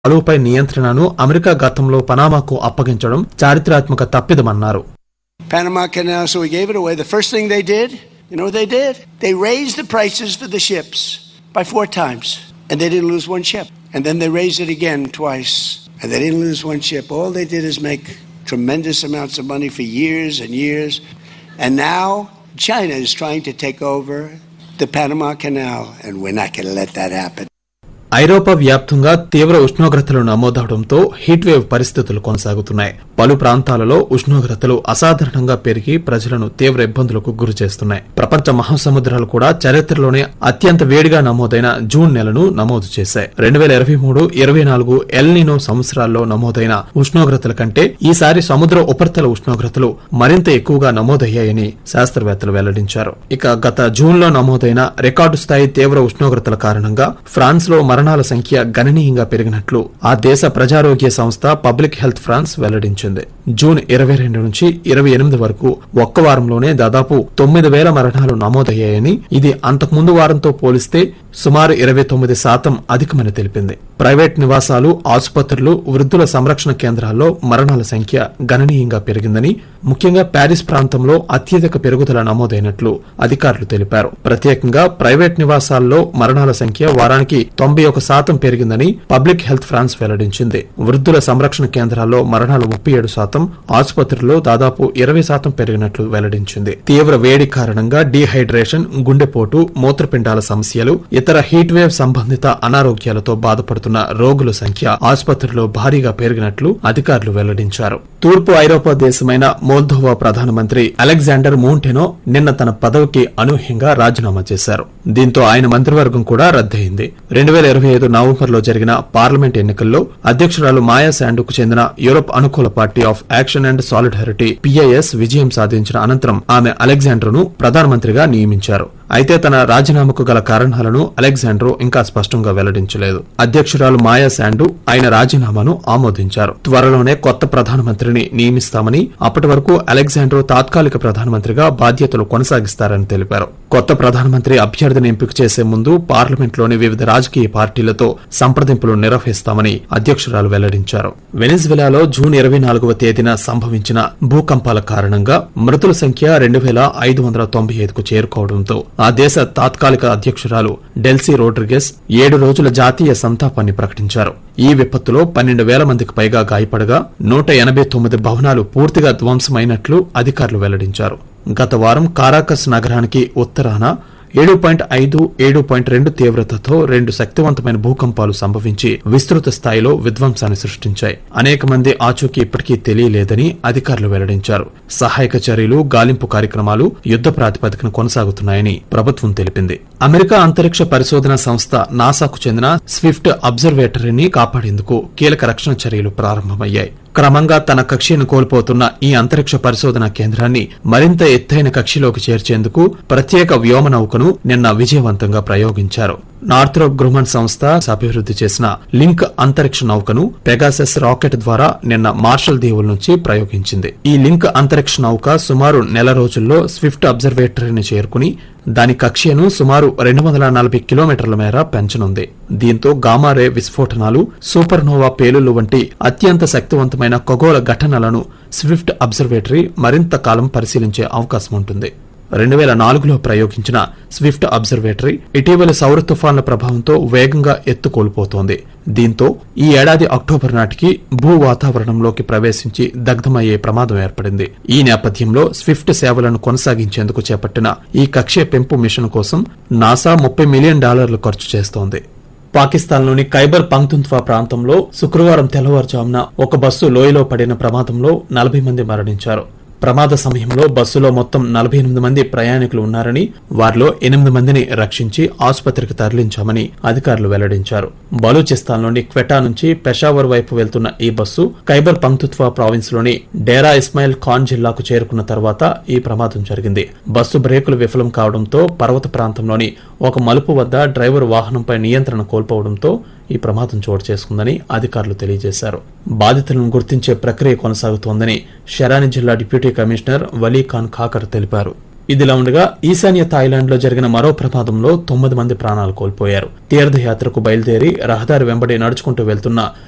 అలువుపై నియంత్రణను అమెరికా గతంలో పనామాకు అప్పగించడం చారిత్రాత్మక తప్పిదమన్నారు Panama Canal, so we gave it away. The first thing they did, you know what they did? They raised the prices for the ships by four times, and they didn't lose one ship. And then they raised it again twice, and they didn't lose one ship. All they did is make tremendous amounts of money for years and years. And now China is trying to take over the Panama Canal, and we're not going to let that happen. ఐరోపా వ్యాప్తంగా తీవ్ర ఉష్ణోగ్రతలు నమోదవడంతో heat wave పరిస్థితులు కొనసాగుతున్నాయి పలు ప్రాంతాలలో ఉష్ణోగ్రతలు అసాధారణంగా పెరిగి ప్రజలను తీవ్ర ఇబ్బందులకు గురి చేస్తున్నాయి ప్రపంచ మహాసముద్రాలు కూడా చరిత్రలోనే అత్యంత వేడిగా నమోదైన జూన్ నెలను నమోదు చేశాయి రెండు వేల ఇరవై మూడు ఇరవై నాలుగు ఎల్నినో సంవత్సరాల్లో నమోదైన ఉష్ణోగ్రతల కంటే ఈసారి సముద్ర ఉపరితల ఉష్ణోగ్రతలు మరింత ఎక్కువగా నమోదయ్యాయని శాస్త్రవేత్తలు వెల్లడించారు ఇక గత జూన్ లో నమోదైన రికార్డు స్థాయి తీవ్ర ఉష్ణోగ్రతల కారణంగా ఫ్రాన్స్ లో మరణాల సంఖ్య గణనీయంగా పెరిగినట్లు ఆ దేశ ప్రజారోగ్య సంస్థ పబ్లిక్ హెల్త్ ఫ్రాన్స్ వెల్లడించింది జూన్ ఇరవై రెండు నుంచి ఇరవై ఎనిమిది వరకు ఒక్క వారంలోనే దాదాపు తొమ్మిది వేల మరణాలు నమోదయ్యాయని ఇది అంతకుముందు వారంతో పోలిస్తే సుమారు ఇరవై తొమ్మిది శాతం అధికమని తెలిపింది ప్రైవేట్ నివాసాలు ఆసుపత్రులు వృద్ధుల సంరక్షణ కేంద్రాల్లో మరణాల సంఖ్య గణనీయంగా పెరిగిందని ముఖ్యంగా ప్యారిస్ ప్రాంతంలో అత్యధిక పెరుగుదల నమోదైనట్లు అధికారులు తెలిపారు ప్రత్యేకంగా ప్రైవేట్ నివాసాల్లో మరణాల సంఖ్య వారానికి తొంభై ఒక శాతం పెరిగిందని పబ్లిక్ హెల్త్ ఫ్రాన్స్ వెల్లడించింది వృద్ధుల సంరక్షణ కేంద్రాల్లో మరణాలు ముప్పై ఏడు శాతం ఆసుపత్రుల్లో దాదాపు ఇరవై శాతం పెరిగినట్లు వెల్లడించింది తీవ్ర వేడి కారణంగా డీహైడ్రేషన్ గుండెపోటు మూత్రపిండాల సమస్యలు ఇతర హీట్ వేవ్ సంబంధిత అనారోగ్యాలతో బాధపడుతున్న రోగుల సంఖ్య ఆసుపత్రుల్లో భారీగా పెరిగినట్లు అధికారులు వెల్లడించారు తూర్పు ఐరోపా దేశమైన మోల్దోవా ప్రధానమంత్రి అలెగ్జాండర్ మోంటెనో నిన్న తన పదవికి అనూహ్యంగా రాజీనామా చేశారు దీంతో ఆయన మంత్రివర్గం కూడా రద్దయింది రెండు వేల ఇరవై ఐదు నవంబర్ లో జరిగిన పార్లమెంట్ ఎన్నికల్లో అధ్యక్షురాలు మాయా శాండుకు చెందిన యూరోప్ అనుకూల party of action and solidarity PIS విజయం సాధించిన అనంతరం ఆమె అలెగ్జాండర్ ను ప్రధానమంత్రిగా నియమించారు అయితే తన రాజీనామాకు గల కారణాలను అలెగ్జాండర్ ఇంకా స్పష్టంగా వెల్లడించలేదు అధ్యక్షురాలు మాయా శాండు ఆయన రాజీనామాను ఆమోదించారు త్వరలోనే కొత్త ప్రధానమంత్రిని నియమిస్తామని అప్పటి వరకు అలెగ్జాండర్ తాత్కాలిక ప్రధానమంత్రిగా బాధ్యతలు కొనసాగిస్తారని తెలిపారు కొత్త ప్రధానమంత్రి అభ్యర్థిని ఎంపిక చేసే ముందు పార్లమెంట్లోని వివిధ రాజకీయ పార్టీలతో సంప్రదింపులు నిర్వహిస్తామని అధ్యక్షురాలు వెల్లడించారు వెనిజువెలాలో జూన్ ఇరవై నాలుగవ తేదీన సంభవించిన భూకంపాల కారణంగా మృతుల సంఖ్య రెండు వేల ఐదు వందల తొంభై ఐదుకు చేరుకోవడంతో ఆ దేశ తాత్కాలిక అధ్యక్షురాలు డెల్సీ రోడ్రిగెస్ ఏడు రోజుల జాతీయ సంతాపాన్ని ప్రకటించారు ఈ విపత్తులో పన్నెండు వేల మందికి పైగా గాయపడగా నూట ఎనభై తొమ్మిది భవనాలు పూర్తిగా ధ్వంసమైనట్లు అధికారులు వెల్లడించారు గత వారం కారాకస్ నగరానికి ఉత్తరాన ఏడు పాయింట్ ఐదు ఏడు పాయింట్ రెండు తీవ్రతతో రెండు శక్తివంతమైన భూకంపాలు సంభవించి విస్తృత స్థాయిలో విధ్వంసాన్ని సృష్టించాయి అనేక మంది ఆచూకీ ఇప్పటికీ తెలియలేదని అధికారులు వెల్లడించారు సహాయక చర్యలు గాలింపు కార్యక్రమాలు యుద్ద ప్రాతిపదికన కొనసాగుతున్నాయని ప్రభుత్వం తెలిపింది అమెరికా అంతరిక్ష పరిశోధన సంస్థ నాసాకు చెందిన స్విఫ్ట్ అబ్జర్వేటరీని కాపాడేందుకు కీలక రక్షణ చర్యలు ప్రారంభమయ్యాయి క్రమంగా తన కక్షను కోల్పోతున్న ఈ అంతరిక్ష పరిశోధన కేంద్రాన్ని మరింత ఎత్తైన కక్షలోకి చేర్చేందుకు ప్రత్యేక వ్యోమ నౌకను నిన్న విజయవంతంగా ప్రయోగించారు నార్థ్రోప్ గ్రూమన్ సంస్థ అభివృద్ది చేసిన లింక్ అంతరిక్ష నౌకను పెగాసెస్ రాకెట్ ద్వారా నిన్న మార్షల్ దీవుల నుంచి ప్రయోగించింది ఈ లింక్ అంతరిక్ష నౌక సుమారు నెల రోజుల్లో స్విఫ్ట్ అబ్జర్వేటరీని చేరుకుని దాని కక్ష్యను సుమారు రెండు వందల నలభై కిలోమీటర్ల మేర పెంచనుంది దీంతో గామారే విస్ఫోటనాలు సూపర్నోవా పేలుళ్లు వంటి అత్యంత శక్తివంతమైన ఖగోళ ఘటనలను స్విఫ్ట్ అబ్జర్వేటరీ మరింత కాలం పరిశీలించే అవకాశం ఉంటుంది రెండు వేల నాలుగులో ప్రయోగించిన స్విఫ్ట్ అబ్జర్వేటరీ ఇటీవల సౌర తుఫాన్ల ప్రభావంతో వేగంగా ఎత్తు కోల్పోతోంది దీంతో ఈ ఏడాది అక్టోబర్ నాటికి భూ వాతావరణంలోకి ప్రవేశించి దగ్ధమయ్యే ప్రమాదం ఏర్పడింది ఈ నేపథ్యంలో స్విఫ్ట్ సేవలను కొనసాగించేందుకు చేపట్టిన ఈ కక్ష్య పెంపు మిషన్ కోసం నాసా ముప్పై మిలియన్ డాలర్లు ఖర్చు చేస్తోంది పాకిస్తాన్లోని ఖైబర్ పంక్తుంత్వా ప్రాంతంలో శుక్రవారం తెల్లవారుజామున ఒక బస్సు లోయలో పడిన ప్రమాదంలో నలభై మంది మరణించారు ప్రమాద సమయంలో బస్సులో మొత్తం నలభై ఎనిమిది మంది ప్రయాణికులు ఉన్నారని వారిలో ఎనిమిది మందిని రక్షించి ఆసుపత్రికి తరలించామని అధికారులు వెల్లడించారు బలూచిస్తాన్లోని క్వెటా నుంచి పెషావర్ వైపు వెళ్తున్న ఈ బస్సు ఖైబర్ పంక్తుత్వా ప్రావిన్స్ లోని డేరా ఇస్మాయిల్ ఖాన్ జిల్లాకు చేరుకున్న తర్వాత ఈ ప్రమాదం జరిగింది బస్సు బ్రేకులు విఫలం కావడంతో పర్వత ప్రాంతంలోని ఒక మలుపు వద్ద డ్రైవర్ వాహనంపై నియంత్రణ కోల్పోవడంతో ఈ ప్రమాదం చోటు చేసుకుందని అధికారులు తెలియజేశారు బాధితులను గుర్తించే ప్రక్రియ కొనసాగుతోందని షెరాని జిల్లా డిప్యూటీ కమిషనర్ వలీ ఖాన్ ఖాకర్ తెలిపారు ఇదిలా ఉండగా ఈశాన్య థాయిలాండ్ లో జరిగిన మరో ప్రమాదంలో తొమ్మిది మంది ప్రాణాలు కోల్పోయారు తీర్థయాత్రకు బయలుదేరి రహదారి వెంబడి నడుచుకుంటూ వెళ్తున్న